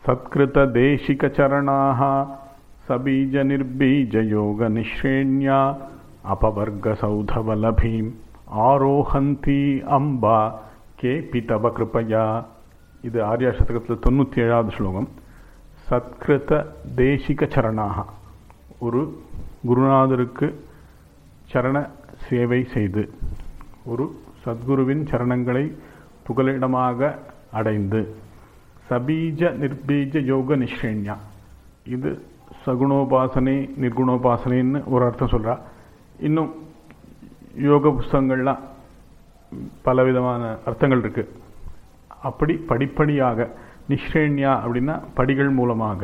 सत्कृतदेशिकचरणाः सबीजनिर्बीजयोगनिःश्रेण्या अपवर्गसौधवलभीम् ஆரோஹந்தி Amba KP தவ கிருபையா இது ஆர்யா சதகத்தில் தொண்ணூற்றி ஏழாவது ஸ்லோகம் சத்கிருத தேசிக சரணாக ஒரு குருநாதருக்கு சரண சேவை செய்து ஒரு சத்குருவின் சரணங்களை புகலிடமாக அடைந்து சபீஜ நிர்பீஜ யோக நிஷ்ரேண்யா இது சகுணோபாசனை நிர்குணோபாசனைன்னு ஒரு அர்த்தம் சொல்கிறா இன்னும் யோக புஸ்தகங்கள்லாம் பலவிதமான அர்த்தங்கள் இருக்கு அப்படி படிப்படியாக நிஷ்ரேண்யா அப்படின்னா படிகள் மூலமாக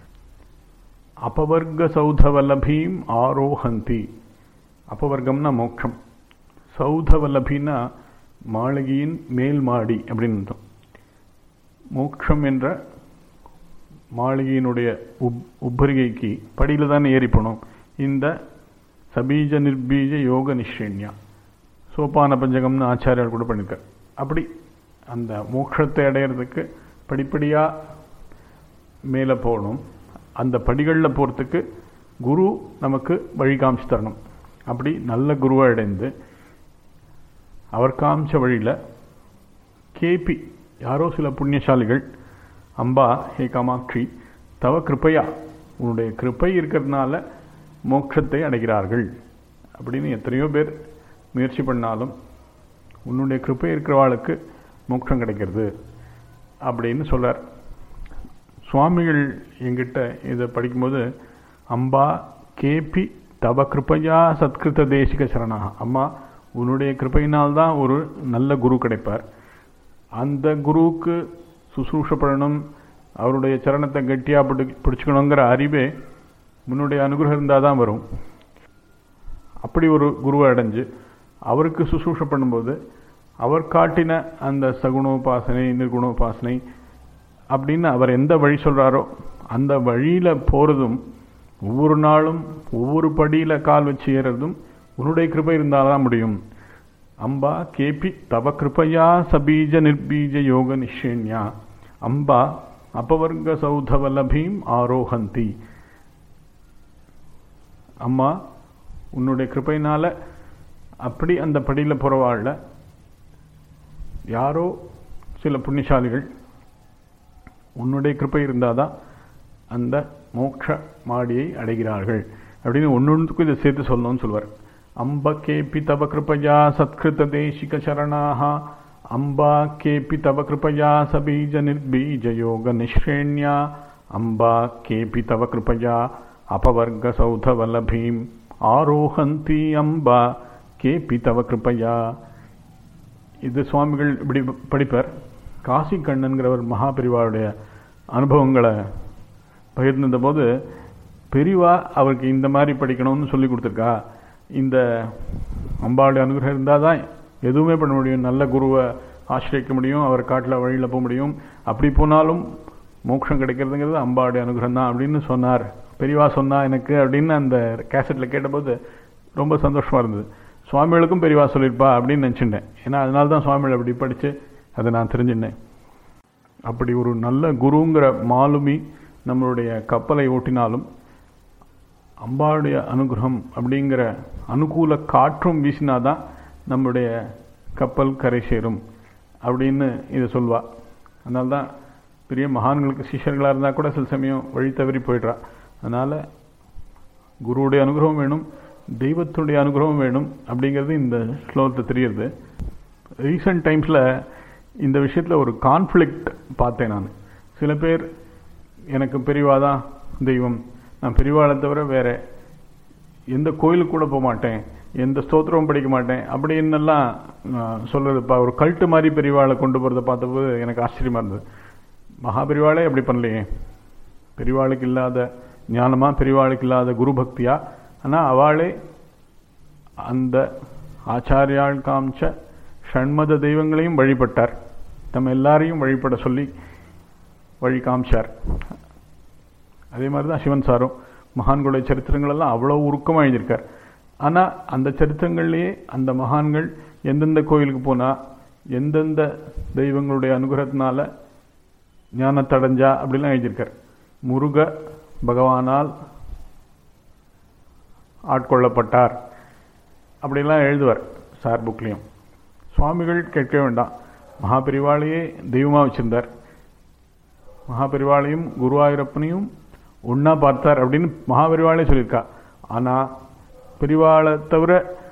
அபவர்க்க சௌதவல்லபீம் ஆரோஹந்தி அபவர்க்கம்னா மோட்சம் சௌதவல்லபின்னா மாளிகையின் மேல் மாடி அப்படின்னு அர்த்தம் மோட்சம் என்ற மாளிகையினுடைய உப் உப்பரிகைக்கு படியில் தான் ஏறி போனோம் இந்த சபீஜ நிர்பீஜ யோக நிஷ்ரேண்யா சோபான பஞ்சகம்னு ஆச்சாரியால் கூட பண்ணியிருக்கார் அப்படி அந்த மோட்சத்தை அடையிறதுக்கு படிப்படியாக மேலே போகணும் அந்த படிகளில் போகிறதுக்கு குரு நமக்கு வழி காமிச்சு தரணும் அப்படி நல்ல குருவை அடைந்து அவர் காமிச்ச வழியில் கேபி யாரோ சில புண்ணியசாலிகள் அம்பா ஹே காமாட்சி தவ கிருப்பையா உன்னுடைய கிருப்பை இருக்கிறதுனால மோட்சத்தை அடைகிறார்கள் அப்படின்னு எத்தனையோ பேர் முயற்சி பண்ணாலும் உன்னுடைய கிருப்பை இருக்கிறவாளுக்கு மோட்சம் கிடைக்கிறது அப்படின்னு சொல்லார் சுவாமிகள் எங்கிட்ட இதை படிக்கும்போது அம்பா கேபி தவ கிருப்பையா சத்கிருத தேசிக சரணாக அம்மா உன்னுடைய கிருப்பையினால்தான் ஒரு நல்ல குரு கிடைப்பார் அந்த குருவுக்கு சுசூஷப்படணும் அவருடைய சரணத்தை கட்டியாக பிடி பிடிச்சிக்கணுங்கிற அறிவே முன்னுடைய அனுகிரகம் இருந்தால் தான் வரும் அப்படி ஒரு குருவை அடைஞ்சு அவருக்கு சுசூஷ பண்ணும்போது அவர் காட்டின அந்த சகுணோபாசனை நிர்குணோபாசனை அப்படின்னு அவர் எந்த வழி சொல்கிறாரோ அந்த வழியில் போகிறதும் ஒவ்வொரு நாளும் ஒவ்வொரு படியில் கால் வச்சு ஏறுறதும் உன்னுடைய கிருபை இருந்தால் தான் முடியும் அம்பா கேபி தவ கிருபையா சபீஜ நிர்பீஜ யோக நிஷேன்யா அம்பா அபவர்க சௌதவல்லபீம் ஆரோஹந்தி அம்மா உன்னுடைய கிருப்பையினால் அப்படி அந்த படியில் புறவாழ யாரோ சில புண்ணியசாலிகள் உன்னுடைய கிருப்பை இருந்தால் தான் அந்த மோட்ச மாடியை அடைகிறார்கள் அப்படின்னு ஒன்னொன்றுக்கும் இதை சேர்த்து சொல்லணும்னு சொல்வார் அம்ப கேபி தவ கிருப்பையா சத்கிருத தேசிக சரணாக அம்பா கேபி தவ கிருப்பையா சபீஜ நிர்பீஜ யோக நிஷ்ரேண்யா அம்பா கேபி தவ கிருப்பையா அபவர்க சௌதவல்லபீம் ஆரோஹந்தி அம்பா கேபி தவ கிருப்பையா இது சுவாமிகள் இப்படி படிப்பார் காசி கண்ணன்கிறவர் மகாபிரிவாவுடைய அனுபவங்களை பகிர்ந்திருந்த போது பெரிவா அவருக்கு இந்த மாதிரி படிக்கணும்னு சொல்லி கொடுத்துருக்கா இந்த அம்பாவுடைய அனுகிரகம் இருந்தால் தான் எதுவுமே பண்ண முடியும் நல்ல குருவை ஆசிரியக்க முடியும் அவர் காட்டில் வழியில் போக முடியும் அப்படி போனாலும் மோட்சம் கிடைக்கிறதுங்கிறது அம்பாவுடைய அனுகிரகம் தான் அப்படின்னு சொன்னார் பெரியவா சொன்னா எனக்கு அப்படின்னு அந்த கேசட்டில் கேட்டபோது ரொம்ப சந்தோஷமாக இருந்தது சுவாமிகளுக்கும் பெரியவா சொல்லியிருப்பா அப்படின்னு நினச்சிட்டேன் ஏன்னா அதனால தான் சுவாமிகள் அப்படி படித்து அதை நான் தெரிஞ்சுட்டேன் அப்படி ஒரு நல்ல குருங்கிற மாலுமி நம்மளுடைய கப்பலை ஓட்டினாலும் அம்பாவுடைய அனுகிரகம் அப்படிங்கிற அனுகூல காற்றும் வீசினாதான் நம்முடைய கப்பல் கரை சேரும் அப்படின்னு இதை சொல்வா அதனால தான் பெரிய மகான்களுக்கு சிஷ்யர்களாக இருந்தால் கூட சில சமயம் வழி தவறி போயிடுறா அதனால் குருவுடைய அனுகிரகம் வேணும் தெய்வத்துடைய அனுகிரகம் வேணும் அப்படிங்கிறது இந்த ஸ்லோகத்தை தெரியுது ரீசெண்ட் டைம்ஸில் இந்த விஷயத்தில் ஒரு கான்ஃப்ளிக்ட் பார்த்தேன் நான் சில பேர் எனக்கு பெரியவா தான் தெய்வம் நான் பெரியவாளை தவிர வேற எந்த கோயிலுக்கு கூட போக மாட்டேன் எந்த ஸ்தோத்திரமும் படிக்க மாட்டேன் அப்படின்னெல்லாம் சொல்கிறது இப்போ ஒரு கல்ட்டு மாதிரி பெரியவாளை கொண்டு போகிறத பார்த்தபோது எனக்கு ஆச்சரியமாக இருந்தது மகாபெரிவாளே அப்படி பண்ணலையே பெரியவாளுக்கு இல்லாத ஞானமா பெரியவாளுக்கு இல்லாத குரு பக்தியா ஆனால் அவளே அந்த ஆச்சாரியாள் காமிச்ச ஷண்மத தெய்வங்களையும் வழிபட்டார் நம்ம எல்லாரையும் வழிபட சொல்லி வழி காமிச்சார் அதே மாதிரி தான் சிவன் சாரும் மகான்களுடைய சரித்திரங்கள் எல்லாம் அவ்வளோ உருக்கமாக எழுதியிருக்கார் ஆனால் அந்த சரித்திரங்கள்லேயே அந்த மகான்கள் எந்தெந்த கோயிலுக்கு போனால் எந்தெந்த தெய்வங்களுடைய அனுகிரகத்தினால ஞானத்தடைஞ்சா அப்படிலாம் எழுதியிருக்கார் முருக பகவானால் ஆட்கொள்ளப்பட்டார் அப்படிலாம் எழுதுவார் சார் புக்லேயும் சுவாமிகள் கேட்க வேண்டாம் மகாபெரிவாளையே தெய்வமாக வச்சிருந்தார் மகாபெரிவாளையும் குருவாயூரப்பனையும் ஒன்றா பார்த்தார் அப்படின்னு மகாபெரிவாளே சொல்லியிருக்கா ஆனால் பெரிவாளை தவிர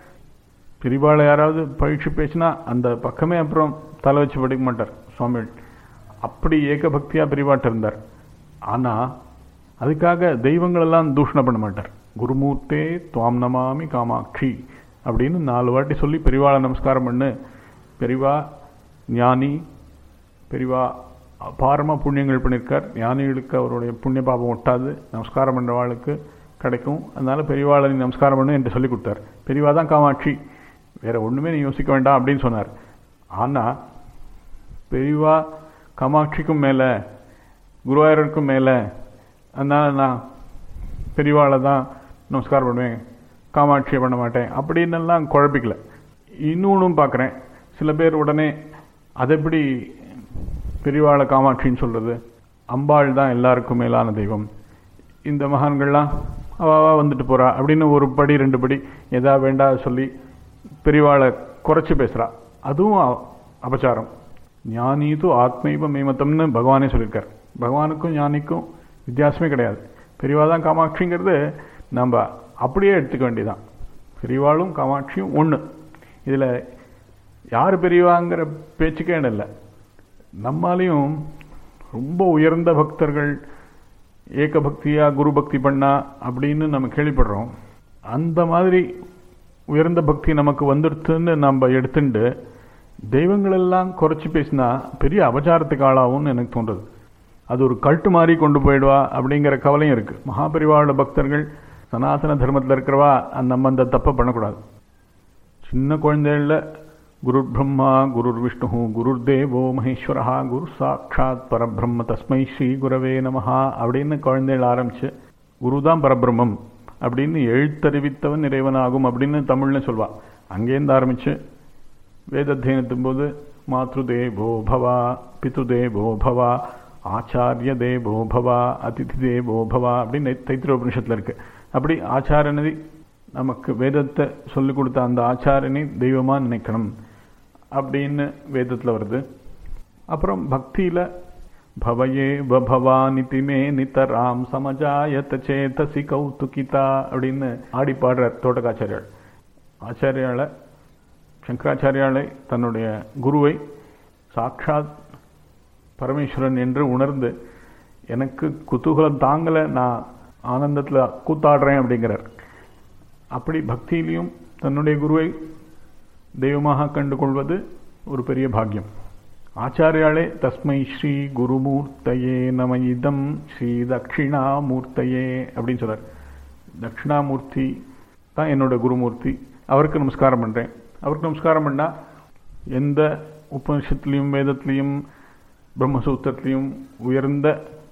பெரிவாளை யாராவது பழிச்சு பேசினா அந்த பக்கமே அப்புறம் தலை வச்சு படிக்க மாட்டார் சுவாமிகள் அப்படி ஏக பக்தியாக பெரிவாட்ட இருந்தார் ஆனால் அதுக்காக தெய்வங்களெல்லாம் தூஷணம் பண்ண மாட்டார் குருமூர்த்தே துவாம் நமாமி காமாட்சி அப்படின்னு நாலு வாட்டி சொல்லி பெரிவாளை நமஸ்காரம் பண்ணு பெரிவா ஞானி பெரிவா அபாரமாக புண்ணியங்கள் பண்ணியிருக்கார் ஞானிகளுக்கு அவருடைய புண்ணிய பாபம் ஒட்டாது நமஸ்காரம் பண்ணுறவாளுக்கு கிடைக்கும் அதனால பெரியவாளை நீ நமஸ்காரம் பண்ணு என்று சொல்லி கொடுத்தார் பெரியவா தான் காமாட்சி வேற ஒன்றுமே நீ யோசிக்க வேண்டாம் அப்படின்னு சொன்னார் ஆனால் பெரியவா காமாட்சிக்கும் மேலே குருவாயூருக்கும் மேலே அதனால நான் பெரியவாளை தான் நமஸ்காரம் பண்ணுவேன் காமாட்சியை பண்ண மாட்டேன் அப்படின்னெல்லாம் குழப்பிக்கல இன்னொன்றும் பார்க்குறேன் சில பேர் உடனே அதை எப்படி பெரியவாளை காமாட்சின்னு சொல்கிறது அம்பாள் தான் எல்லாருக்கும் மேலான தெய்வம் இந்த மகான்கள்லாம் அவாவா வந்துட்டு போகிறா அப்படின்னு ஒரு படி ரெண்டு படி எதா வேண்டா சொல்லி பெரியவாளை குறைச்சி பேசுகிறா அதுவும் அபச்சாரம் ஞானீது ஆத்மைவ மேமத்தம்னு பகவானே சொல்லியிருக்கார் பகவானுக்கும் ஞானிக்கும் வித்தியாசமே கிடையாது பெரியவா தான் காமாட்சிங்கிறது நம்ம அப்படியே எடுத்துக்க வேண்டியதான் பெரியவாளும் காமாட்சியும் ஒன்று இதில் யார் பெரியவாங்கிற பேச்சுக்கே இடம் இல்லை நம்மாலையும் ரொம்ப உயர்ந்த பக்தர்கள் ஏக பக்தியா குரு பக்தி பண்ணா அப்படின்னு நம்ம கேள்விப்படுறோம் அந்த மாதிரி உயர்ந்த பக்தி நமக்கு வந்துடுத்துன்னு நம்ம எடுத்துட்டு தெய்வங்களெல்லாம் குறைச்சி பேசினா பெரிய அபச்சாரத்துக்கு ஆளாகும்னு எனக்கு தோன்றுது அது ஒரு கல்ட்டு மாதிரி கொண்டு போயிடுவா அப்படிங்கிற கவலையும் இருக்கு மகாபரிவாரோட பக்தர்கள் சனாதன தர்மத்தில் இருக்கிறவா நம்ம அந்த தப்பை பண்ணக்கூடாது சின்ன குழந்தைகளில் குரு பிரம்மா குருர் விஷ்ணு குருர் தேவோ மகேஸ்வரஹா குரு சாட்சாத் பரபிரம்ம தஸ்மை ஸ்ரீ குரவே நமஹா அப்படின்னு குழந்தைகள் ஆரம்பிச்சு குரு தான் பரபிரம்மம் அப்படின்னு எழுத்தறிவித்தவன் இறைவனாகும் அப்படின்னு தமிழ்ல சொல்வா அங்கேருந்து ஆரம்பிச்சு வேதத்தியனத்தும் போது மாத்ருதேவோ பவா பித்ருதேவோ பவா ஆச்சாரிய தேவோ பவா அதிதி தேவோ பவா அப்படின்னு தைத்திர உபனிஷத்தில் இருக்கு அப்படி ஆச்சாரனதி நமக்கு வேதத்தை சொல்லிக் கொடுத்த அந்த ஆச்சாரனை தெய்வமாக நினைக்கணும் அப்படின்னு வேதத்தில் வருது அப்புறம் பக்தியில் பவயே பவானிதி மே நித்தராம் சமஜாயத்த சேதசி கௌதுகிதா அப்படின்னு ஆடி பாடுறார் தோட்டக்காச்சாரியாள் ஆச்சாரியால சங்கராச்சாரியாலை தன்னுடைய குருவை சாட்சாத் பரமேஸ்வரன் என்று உணர்ந்து எனக்கு குதூகலம் தாங்கலை நான் ஆனந்தத்தில் கூத்தாடுறேன் அப்படிங்கிறார் அப்படி பக்தியிலையும் தன்னுடைய குருவை தெய்வமாக கண்டு கொள்வது ஒரு பெரிய பாக்கியம் ஆச்சாரியாலே தஸ்மை ஸ்ரீ குருமூர்த்தையே நம இதம் ஸ்ரீ தட்சிணாமூர்த்தையே அப்படின்னு சொல்றார் தட்சிணாமூர்த்தி தான் என்னோட குருமூர்த்தி அவருக்கு நமஸ்காரம் பண்ணுறேன் அவருக்கு நமஸ்காரம் பண்ணால் எந்த உபனிஷத்துலேயும் வேதத்துலேயும் பிரம்மசூத்திரத்துலேயும் உயர்ந்த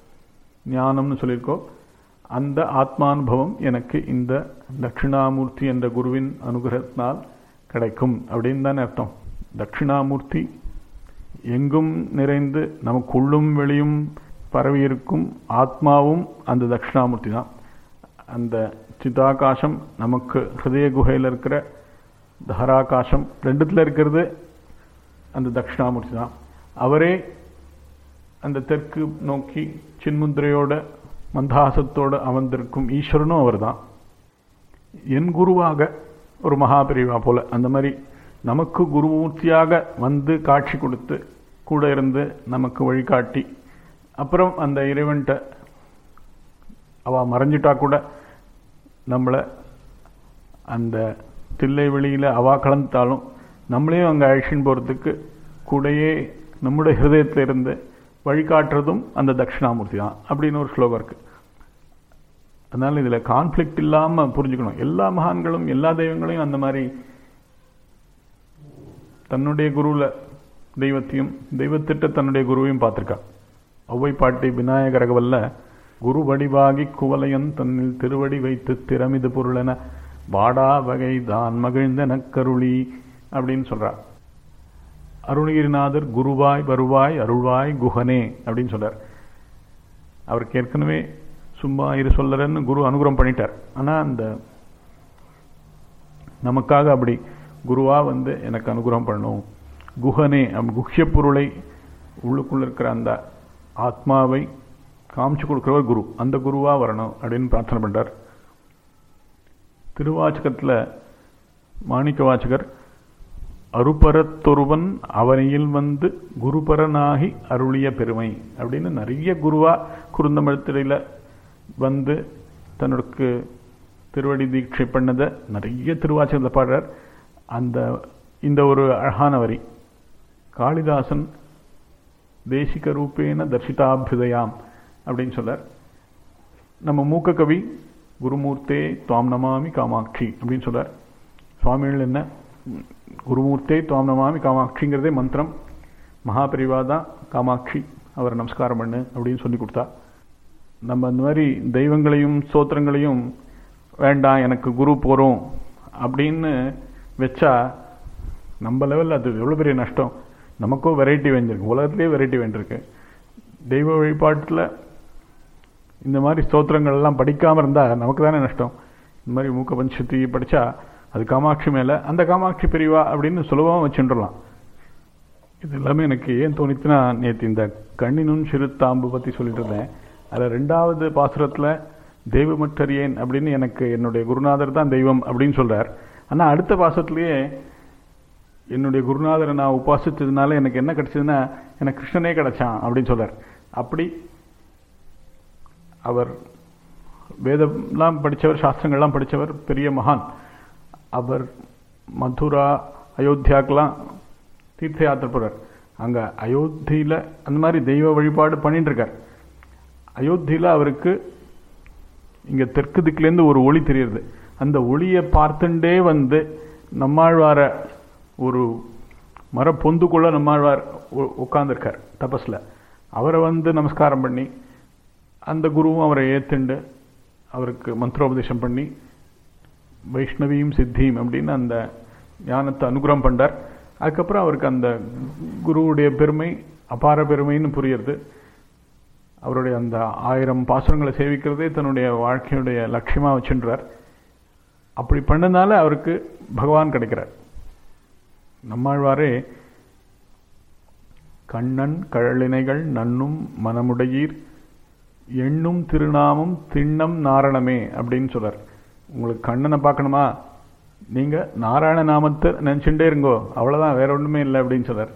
ஞானம்னு சொல்லியிருக்கோ அந்த ஆத்மானுபவம் எனக்கு இந்த தட்சிணாமூர்த்தி என்ற குருவின் அனுகிரகத்தினால் கிடைக்கும் அப்படின்னு தானே அர்த்தம் தட்சிணாமூர்த்தி எங்கும் நிறைந்து நமக்குள்ளும் வெளியும் பரவி இருக்கும் ஆத்மாவும் அந்த தட்சிணாமூர்த்தி தான் அந்த சிதாகாசம் நமக்கு ஹிருதய குகையில் இருக்கிற தஹராகாசம் ரெண்டுத்தில் இருக்கிறது அந்த தட்சிணாமூர்த்தி தான் அவரே அந்த தெற்கு நோக்கி சின்முத்திரையோட மந்தாசத்தோடு அமர்ந்திருக்கும் ஈஸ்வரனும் அவர் தான் என் குருவாக ஒரு மகாபிரிவா போல அந்த மாதிரி நமக்கு குருமூர்த்தியாக வந்து காட்சி கொடுத்து கூட இருந்து நமக்கு வழிகாட்டி அப்புறம் அந்த இறைவன்கிட்ட அவ மறைஞ்சிட்டா கூட நம்மளை அந்த தில்லை வெளியில் அவா கலந்தாலும் நம்மளையும் அங்கே அழிச்சின்னு போகிறதுக்கு கூடயே நம்முடைய ஹிருதயத்தில் இருந்து வழிகாட்டுறதும் அந்த தட்சிணாமூர்த்தி தான் அப்படின்னு ஒரு ஸ்லோகம் இருக்கு அதனால இதில் கான்ஃப்ளிக்ட் இல்லாமல் புரிஞ்சுக்கணும் எல்லா மகான்களும் எல்லா தெய்வங்களையும் அந்த மாதிரி தன்னுடைய குருவில் தெய்வத்தையும் தெய்வத்திட்ட தன்னுடைய குருவையும் பார்த்துருக்கா ஒவ்வை பாட்டி விநாயகரகவல்ல குரு வடிவாகி குவலையன் தன்னில் திருவடி வைத்து திறமிது பொருளென வாடா வகை தான் மகிழ்ந்த நக்கருளி அப்படின்னு சொல்றார் அருணகிரிநாதர் குருவாய் வருவாய் அருள்வாய் குஹனே அப்படின்னு சொல்றார் அவருக்கு ஏற்கனவே சும்மா இரு சொல்லறன்னு குரு அனுகிரகம் பண்ணிட்டார் ஆனால் அந்த நமக்காக அப்படி குருவா வந்து எனக்கு அனுகிரகம் பண்ணணும் குஹனே அம் குஹ்ய பொருளை உள்ளுக்குள்ள இருக்கிற அந்த ஆத்மாவை காமிச்சு கொடுக்குறவர் குரு அந்த குருவா வரணும் அப்படின்னு பிரார்த்தனை பண்றார் திருவாச்சகத்தில் மாணிக்க வாச்சகர் அருபரத்தொருவன் அவனையில் வந்து குருபரனாகி அருளிய பெருமை அப்படின்னு நிறைய குருவா குருந்தமிழத்திரையில் வந்து தன்னுக்கு திருவடி தீட்சை பண்ணதை நிறைய திருவாச்சகத்தில் பாடுறார் அந்த இந்த ஒரு அழகான வரி காளிதாசன் தேசிக ரூபேன தர்ஷிதாபியுதயாம் அப்படின்னு சொல்றார் நம்ம மூக்க கவி குருமூர்த்தே துவாம் நமாமி காமாட்சி அப்படின்னு சொல்றார் சுவாமிகள் என்ன குருமூர்த்தே துவாம் நமாமி காமாட்சிங்கிறதே மந்திரம் மகாபிரிவா தான் காமாட்சி அவர் நமஸ்காரம் பண்ணு அப்படின்னு சொல்லி கொடுத்தா நம்ம அந்த மாதிரி தெய்வங்களையும் ஸ்தோத்திரங்களையும் வேண்டாம் எனக்கு குரு போகிறோம் அப்படின்னு வச்சா நம்ம லெவலில் அது எவ்வளோ பெரிய நஷ்டம் நமக்கும் வெரைட்டி வேண்டியிருக்கு உலகத்திலே வெரைட்டி வேண்டியிருக்கு தெய்வ வழிபாட்டில் இந்த மாதிரி ஸ்தோத்திரங்கள் எல்லாம் படிக்காமல் இருந்தால் நமக்கு தானே நஷ்டம் இந்த மாதிரி மூக்க பஞ்சத்தி படித்தா அது காமாட்சி மேலே அந்த காமாட்சி பிரிவா அப்படின்னு சுலபமாக வச்சுட்டுலாம் இது எல்லாமே எனக்கு ஏன் தோணித்துனா நேற்று இந்த கண்ணினும் சிறுத்தாம்பு பற்றி சொல்லிட்டு இருந்தேன் அதில் ரெண்டாவது பாசுரத்தில் தெய்வமற்றறியேன் அப்படின்னு எனக்கு என்னுடைய குருநாதர் தான் தெய்வம் அப்படின்னு சொல்கிறார் ஆனால் அடுத்த பாசத்துலேயே என்னுடைய குருநாதரை நான் உபாசித்ததுனால எனக்கு என்ன கிடைச்சதுன்னா எனக்கு கிருஷ்ணனே கிடைச்சான் அப்படின்னு சொல்றார் அப்படி அவர் வேதம்லாம் படித்தவர் சாஸ்திரங்கள்லாம் படித்தவர் பெரிய மகான் அவர் மதுரா அயோத்தியாக்கெல்லாம் தீர்த்த யாத்திரை போகிறார் அங்கே அயோத்தியில் அந்த மாதிரி தெய்வ வழிபாடு பண்ணிட்டு இருக்கார் அயோத்தியில் அவருக்கு இங்கே தெற்கு திக்கிலேருந்து ஒரு ஒளி தெரியுது அந்த ஒளியை பார்த்துட்டே வந்து நம்மாழ்வார ஒரு மர பொந்துக்குள்ள நம்மாழ்வார் உட்கார்ந்துருக்கார் தபஸில் அவரை வந்து நமஸ்காரம் பண்ணி அந்த குருவும் அவரை ஏத்துண்டு அவருக்கு மந்திரோபதேசம் பண்ணி வைஷ்ணவியும் சித்தியும் அப்படின்னு அந்த ஞானத்தை அனுகிரகம் பண்ணார் அதுக்கப்புறம் அவருக்கு அந்த குருவுடைய பெருமை அபார பெருமைன்னு புரியுறது அவருடைய அந்த ஆயிரம் பாசுரங்களை சேவிக்கிறதே தன்னுடைய வாழ்க்கையுடைய லட்சியமாக வச்சுன்றார் அப்படி பண்ணதுனால அவருக்கு பகவான் கிடைக்கிறார் நம்மாழ்வாரே கண்ணன் கழலினைகள் நன்னும் மனமுடையீர் எண்ணும் திருநாமம் திண்ணம் நாரணமே அப்படின்னு சொல்றார் உங்களுக்கு கண்ணனை பார்க்கணுமா நீங்க நாராயண நாமத்தை நினைச்சுட்டே இருங்கோ அவ்வளவுதான் வேற ஒண்ணுமே இல்லை அப்படின்னு சொல்றார்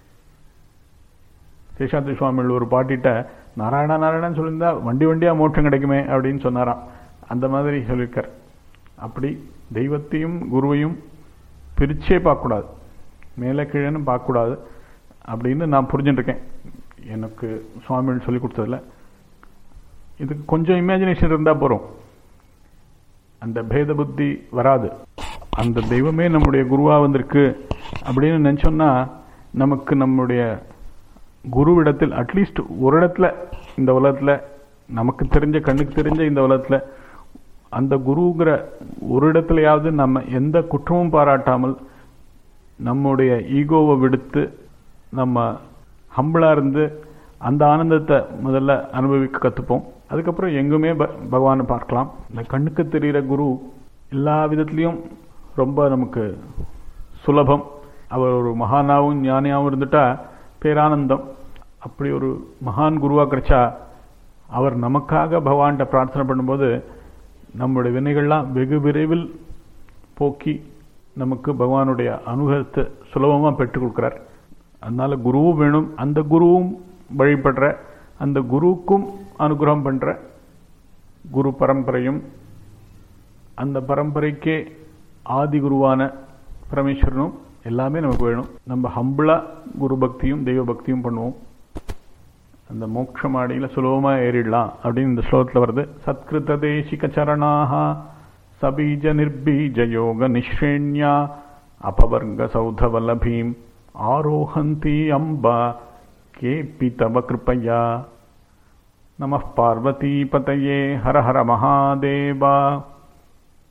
சேஷாத்ரி சுவாமிகள் ஒரு பாட்டிட்ட நாராயணா நாராயணன் சொல்லியிருந்தா வண்டி வண்டியா மோட்சம் கிடைக்குமே அப்படின்னு சொன்னாராம் அந்த மாதிரி சொல்லியிருக்கார் அப்படி தெய்வத்தையும் குருவையும் பிரிச்சே பார்க்கக்கூடாது மேலே கீழேன்னு பார்க்கக்கூடாது அப்படின்னு நான் புரிஞ்சுட்டுருக்கேன் எனக்கு சுவாமிகள் சொல்லி கொடுத்ததில் இதுக்கு கொஞ்சம் இமேஜினேஷன் இருந்தால் போகிறோம் அந்த பேத புத்தி வராது அந்த தெய்வமே நம்முடைய குருவாக வந்திருக்கு அப்படின்னு நினச்சோம்னா நமக்கு நம்முடைய குருவிடத்தில் அட்லீஸ்ட் ஒரு இடத்துல இந்த உலகத்தில் நமக்கு தெரிஞ்ச கண்ணுக்கு தெரிஞ்ச இந்த உலகத்தில் அந்த குருங்கிற ஒரு இடத்துலையாவது நம்ம எந்த குற்றமும் பாராட்டாமல் நம்முடைய ஈகோவை விடுத்து நம்ம ஹம்பிளாக இருந்து அந்த ஆனந்தத்தை முதல்ல அனுபவிக்க கற்றுப்போம் அதுக்கப்புறம் எங்குமே ப பகவானை பார்க்கலாம் இந்த கண்ணுக்கு தெரிகிற குரு எல்லா விதத்துலேயும் ரொம்ப நமக்கு சுலபம் அவர் ஒரு மகானாவும் ஞானியாகவும் இருந்துட்டா பேரானந்தம் அப்படி ஒரு மகான் குருவாக கிடைச்சா அவர் நமக்காக பகவான்கிட்ட பிரார்த்தனை பண்ணும்போது நம்முடைய வினைகள்லாம் வெகு விரைவில் போக்கி நமக்கு பகவானுடைய அனுகிரகத்தை சுலபமாக பெற்றுக் கொடுக்குறார் அதனால குருவும் வேணும் அந்த குருவும் வழிபடுற அந்த குருவுக்கும் அனுகிரகம் பண்ணுற குரு பரம்பரையும் அந்த பரம்பரைக்கே ஆதி குருவான பரமேஸ்வரனும் எல்லாமே நமக்கு வேணும் நம்ம ஹம்பிளா குரு பக்தியும் தெய்வ பக்தியும் பண்ணுவோம் அந்த மோட்ச மாடியில் சுலபமாக ஏறிடலாம் அப்படின்னு இந்த ஸ்லோகத்தில் வருது சத்கிருத தேசிக சரணாக சபீஜ நிர்பீஜ யோக நிஸ்ரேண்யா அபவர்க சௌதவல்லபீம் ஆரோஹந்தி அம்பா கேபி தவ கிருப்பையா நம பார்வதி பதையே ஹர ஹர மகாதேவா